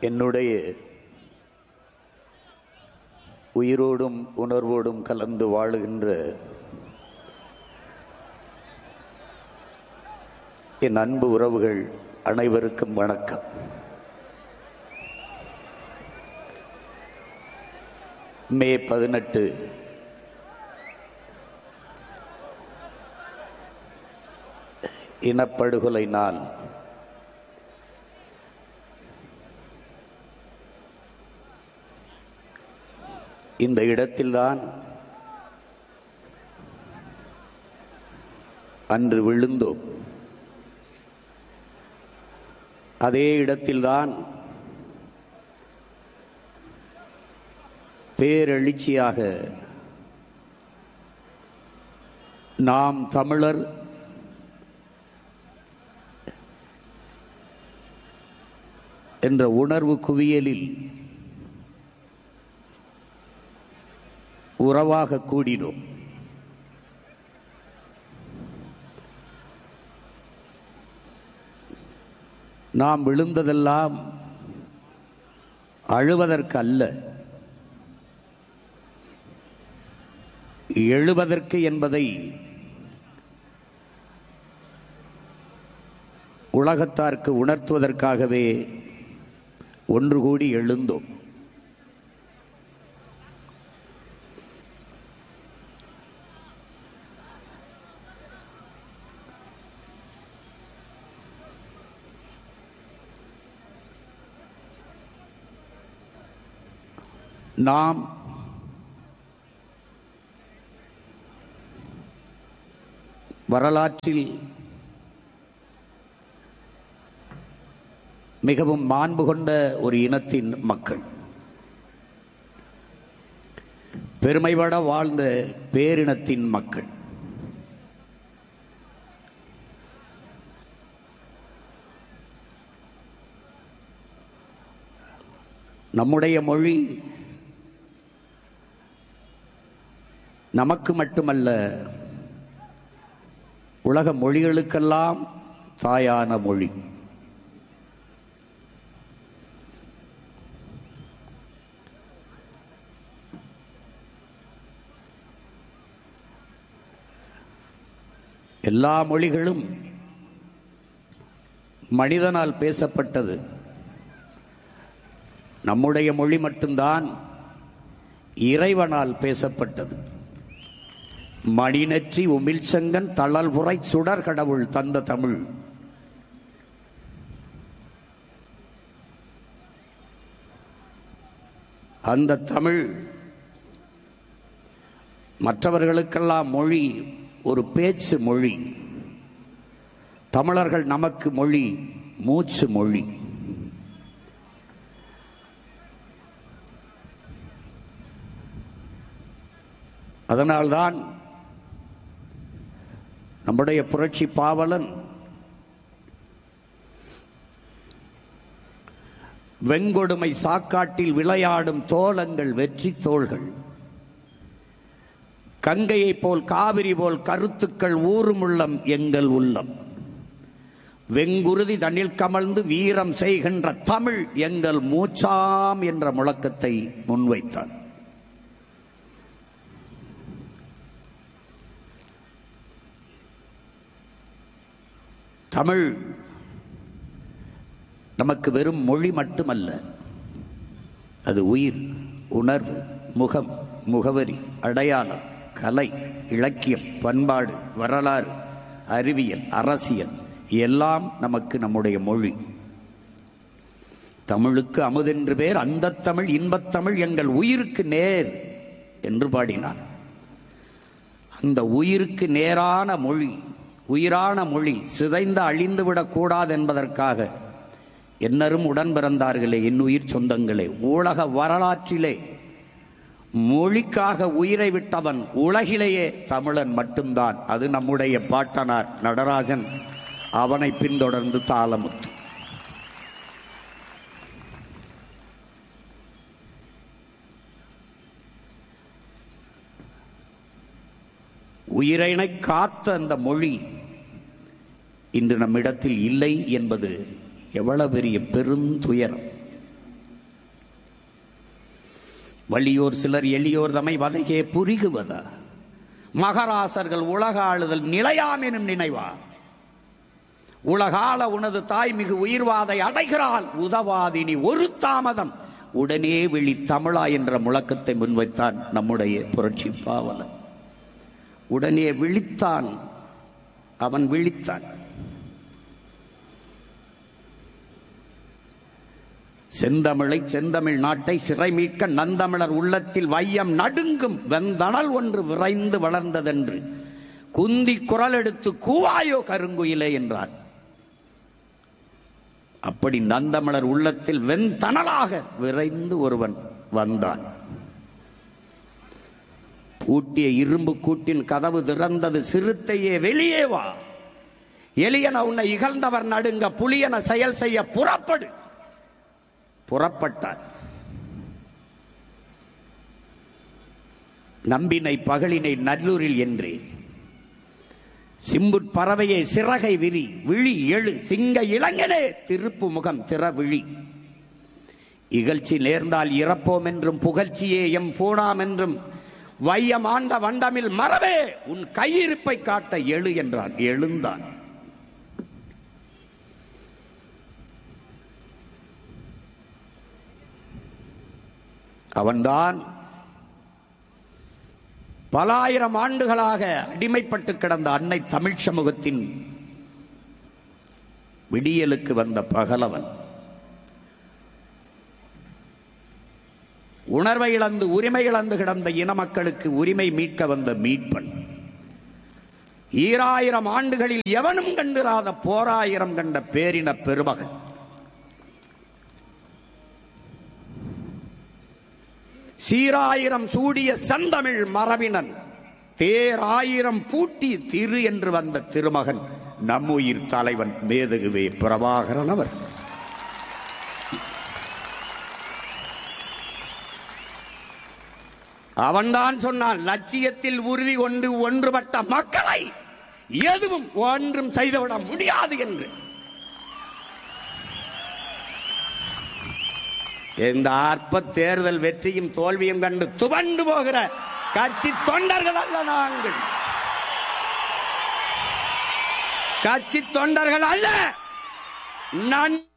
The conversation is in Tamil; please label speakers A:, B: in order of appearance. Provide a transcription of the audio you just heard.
A: என்னுடைய உயிரோடும் உணர்வோடும் கலந்து வாழுகின்ற என் அன்பு உறவுகள் அனைவருக்கும் வணக்கம் மே பதினெட்டு இனப்படுகொலை நாள் இந்த இடத்தில்தான் அன்று விழுந்தோம் அதே இடத்தில்தான் பேரெழுச்சியாக நாம் தமிழர் என்ற உணர்வு குவியலில் உறவாக கூடினோம் நாம் விழுந்ததெல்லாம் அழுவதற்கு அல்ல எழுவதற்கு என்பதை உலகத்தார்க்கு உணர்த்துவதற்காகவே ஒன்று கூடி எழுந்தோம் நாம் வரலாற்றில் மிகவும் மாண்பு கொண்ட ஒரு இனத்தின் மக்கள் பெருமைபட வாழ்ந்த பேரினத்தின் மக்கள் நம்முடைய மொழி நமக்கு மட்டுமல்ல உலக மொழிகளுக்கெல்லாம் தாயான மொழி எல்லா மொழிகளும் மனிதனால் பேசப்பட்டது நம்முடைய மொழி மட்டும்தான் இறைவனால் பேசப்பட்டது மணிநெற்றி உமிழ்சங்கன் தளல்புரை சுடர் கடவுள் தந்த தமிழ் அந்த தமிழ் மற்றவர்களுக்கெல்லாம் மொழி ஒரு பேச்சு மொழி தமிழர்கள் நமக்கு மொழி மூச்சு மொழி அதனால்தான் நம்முடைய புரட்சி பாவலன் வெங்கொடுமை சாக்காட்டில் விளையாடும் தோலங்கள் வெற்றி தோள்கள் கங்கையைப் போல் காவிரி போல் கருத்துக்கள் ஊறும் உள்ளம் எங்கள் உள்ளம் வெங்குருதி தண்ணில் கமழ்ந்து வீரம் செய்கின்ற தமிழ் எங்கள் மூச்சாம் என்ற முழக்கத்தை முன்வைத்தான் தமிழ் நமக்கு வெறும் மொழி மட்டுமல்ல அது உயிர் உணர்வு முகம் முகவரி அடையாளம் கலை இலக்கியம் பண்பாடு வரலாறு அறிவியல் அரசியல் எல்லாம் நமக்கு நம்முடைய மொழி தமிழுக்கு அமுதென்று பேர் அந்த தமிழ் இன்பத்தமிழ் எங்கள் உயிருக்கு நேர் என்று பாடினார் அந்த உயிருக்கு நேரான மொழி உயிரான மொழி சிதைந்து அழிந்துவிடக் கூடாது என்பதற்காக என்னரும் உடன் பிறந்தார்களே என் உயிர் சொந்தங்களே உலக வரலாற்றிலே மொழிக்காக உயிரை விட்டவன் உலகிலேயே தமிழன் மட்டும்தான் அது நம்முடைய பாட்டனார் நடராஜன் அவனை பின்தொடர்ந்து தாளமுத்து உயிரினை காத்த அந்த மொழி இன்று நம்மிடத்தில் இல்லை என்பது எவ்வளவு பெரிய பெருந்துயரம் வள்ளியோர் சிலர் எளியோர் தமை வதையே புரிகுவதா மகராசர்கள் உலக ஆளுதல் நிலையாம் எனும் நினைவா உலகால உனது தாய் மிகு உயிர்வாதை அடைகிறாள் உதவாதினி ஒரு தாமதம் உடனே விழி தமிழா என்ற முழக்கத்தை முன்வைத்தான் நம்முடைய புரட்சி பாவலன் உடனே விழித்தான் அவன் விழித்தான் செந்தமிழை செந்தமிழ் நாட்டை சிறை மீட்க நந்தமிழர் உள்ளத்தில் வையம் நடுங்கும் வெந்தணல் ஒன்று விரைந்து வளர்ந்ததென்று குந்தி குரல் எடுத்து கூவாயோ கருங்குயிலே என்றார் அப்படி நந்தமிழர் உள்ளத்தில் வெண்தணலாக விரைந்து ஒருவன் வந்தான் பூட்டிய இரும்பு கூட்டின் கதவு திறந்தது சிறுத்தையே வெளியே வா எலியன உன்னை இகழ்ந்தவர் நடுங்க புலியன செயல் செய்ய புறப்படு புறப்பட்டார் நம்பினை பகலினை நல்லூரில் என்றே சிம்புட் பறவையை சிறகை விரி விழி எழு சிங்க இளைஞனே திருப்பு முகம் திற விழி இகழ்ச்சி நேர்ந்தால் இறப்போம் என்றும் புகழ்ச்சியே எம் போனாம் என்றும் வையம் ஆண்ட வண்டமில் மறவே உன் கையிருப்பை காட்ட எழு என்றான் எழுந்தான் அவன்தான் பல ஆயிரம் ஆண்டுகளாக அடிமைப்பட்டு கிடந்த அன்னை தமிழ் சமூகத்தின் விடியலுக்கு வந்த பகலவன் உணர்வை இழந்து உரிமை இழந்து கிடந்த இன மக்களுக்கு உரிமை மீட்க வந்த மீட்பன் ஈராயிரம் ஆண்டுகளில் எவனும் கண்டிராத போராயிரம் கண்ட பேரின பெருமகன் சீராயிரம் சூடிய செந்தமிழ் மரபினன் தேராயிரம் பூட்டி திரு என்று வந்த திருமகன் நம்முயிர் தலைவன் மேதகுவே பிரபாகரன் அவர் அவன்தான் சொன்னான் லட்சியத்தில் உறுதி கொண்டு ஒன்றுபட்ட மக்களை எதுவும் ஒன்றும் செய்துவிட முடியாது என்று இந்த அற்ப தேர்தல் வெற்றியும் தோல்வியும் கண்டு துவண்டு போகிற கட்சி தொண்டர்கள் அல்ல நாங்கள் கட்சி தொண்டர்கள் அல்ல நன்